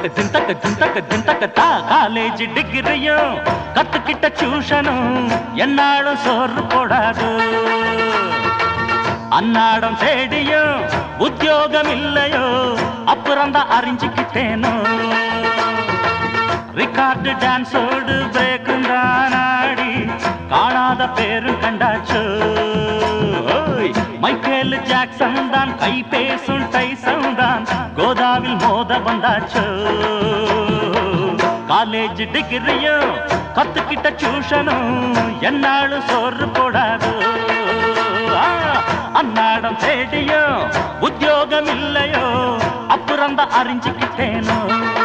தின்தக்க தின்தக்க தின்தக்க தின்தக்க தா காலேஜ் டிகிரியும் கத்துக்கிட்ட டியூஷனும் என்னாலும் சோறு போடாது அன்னாடம் தேடியும் உத்தியோகம் இல்லையோ அப்புறம் தான் அறிஞ்சுக்கிட்டேனோ ரிகார்டு டான்ஸோடு பிரேக்கும் தானாடி காணாத பேரும் கண்டாச்சோ ஓய், மைக்கேல் ஜாக்சன் தான் கை பேசும் டைசன் தான் கோதாவில் மோத வந்தாச்சோ காலேஜ் டிகிரியும் கத்துக்கிட்ட டியூஷனும் என்னாலும் சோறு போடாது ஆ, அன்னாடம் தேடியும் உத்தியோகம் இல்லையோ அப்புறம் தான் அறிஞ்சுக்கிட்டேனோ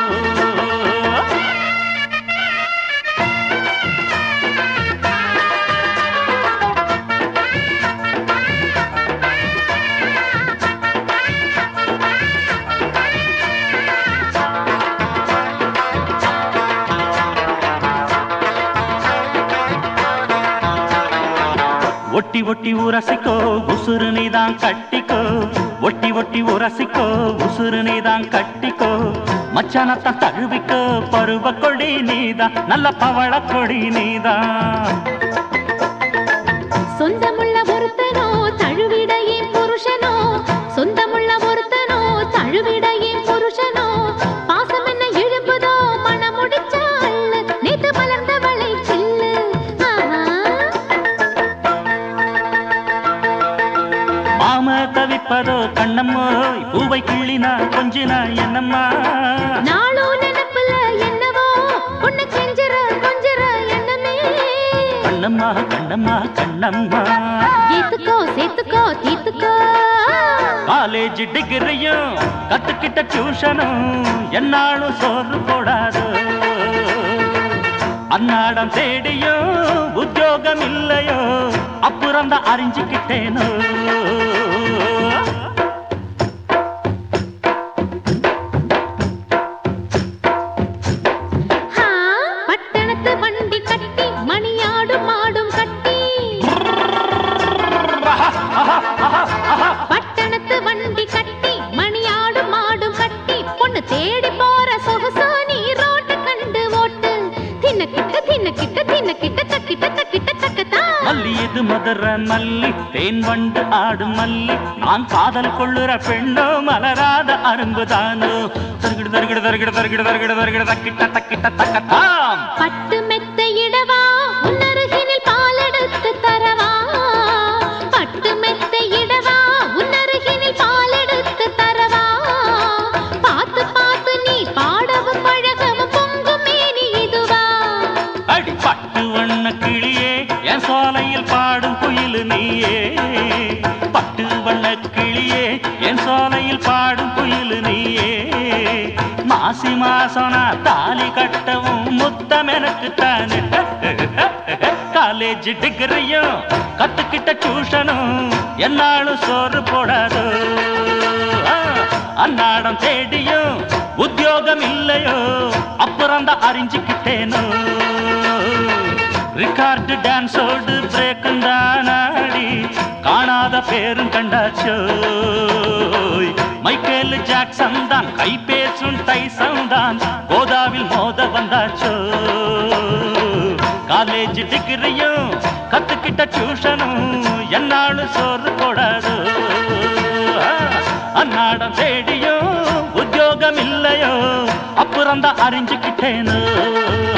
ஒட்டி ஒட்டி உரசிக்கோ உசுறு நீதான் கட்டிக்கோ ஒட்டி ஒட்டி உரசிக்கோ உசுறு நீதான் கட்டிக்கோ மச்சானத்தான் தழுவிக்கோ பருவ கொடி நீதான் நல்ல பவள கொடி நீதான் சொந்தமுள்ள ஒருத்தனோ தழுவிட என் புருஷனோ சொந்தமுள்ள ஒருத்தனோ தழுவிட என் புருஷனோ பாசம் என்ன எழும்புதோ மனமுடிச்ச அள்ளு நேத்து மலர்ந்தவளை சில்லு ஆஹா மாம தவிப்பதோ கண்ணம்மோ பூவை கிள்ளினா கொஞ்சினா என்னம்மா நாளோ நினைப்புல என்னவோ உன்னை கெஞ்சற கொஞ்சற எண்ணமே கண்ணம்மா கண்ணம்மா கண்ணம்மா ஏத்துக்கோ சேர்த்துக்கோ தீத்துக்கோ காலேஜ் டிகிரியும் கத்துக்கிட்ட டியூஷனும் என்னாலும் சோறு போடாது அன்னாடம் தேடியும் உத்தியோகம் இல்லையோ அப்புறம் தான் அறிஞ்சுக்கிட்டேனோ ஹா, பட்டணத்து வண்டி கட்டி மணியாடும் மாடும் கட்டி பட்டணத்து வண்டி கட்டி மணியாடும் மாடும் கட்டி பொண்ணு தேடி போற சொகுசோ நீ ரோட்டு கண்டு ஓட்டு தின்ன கிட்ட தின்ன கிட்ட தின்ன கிட்ட தக்கிட்ட தக்கிட்ட தக்கத்தா மல்லி இது மதுர மல்லி தேன் வண்டு ஆடும் மல்லி நான் காதல் கொள்ளுற பெண்ணோ மலராத அரும்புதானோ தருகிடு தருகிடு தருகிடு தருகிடு தருகிடு தருகிடு தக்கிட்ட தக்கிட்ட தக்கத்தாம் பட்டு மெத்த இடவா உன்னருகினில் பாலெடுத்து தரவா பட்டு மெத்த இடவா உன்னருகினில் பாலெடுத்து தரவா பார்த்து பார்த்து நீ பாடவும் பழகவும் பொங்கும் மேனி இதுவா அடி பட்டு வண்ண கிளியே என் சோலையில் பாடும் குயில் நீயே பட்டு வண்ண கிளியே என் சோலையில் பாடும் குயில் நீயே மாசி மாசம் நான் தாலி கட்டவும் முத்தம் எனக்கு தானே காலேஜ் டிகிரியும் கத்துக்கிட்ட டியூஷனும் என்னாலும் சோறு போடாதோ ஆ, அன்னாடம் தேடியும் உத்தியோகம் இல்லையோ அப்புறம் தான் அறிஞ்சுக்கிட்டேனோ ரிகார்டு டான்ஸோடு பிரேக்கும் தானாடி காணாத பேரும் கண்டாச்சோ மைக்கேல் ஜாக்சன் தான் கை பேசும் டைசன் தான் கோதாவில் மோத வந்தாச்சோ காலேஜ் டிகிரியும் கத்துக்கிட்ட டியூஷனும் என்னாலும் சோறு போடாது அன்னாடம் தேடியும் உத்தியோகம் இல்லையோ அப்புறம் தான் அறிஞ்சுக்கிட்டேனோ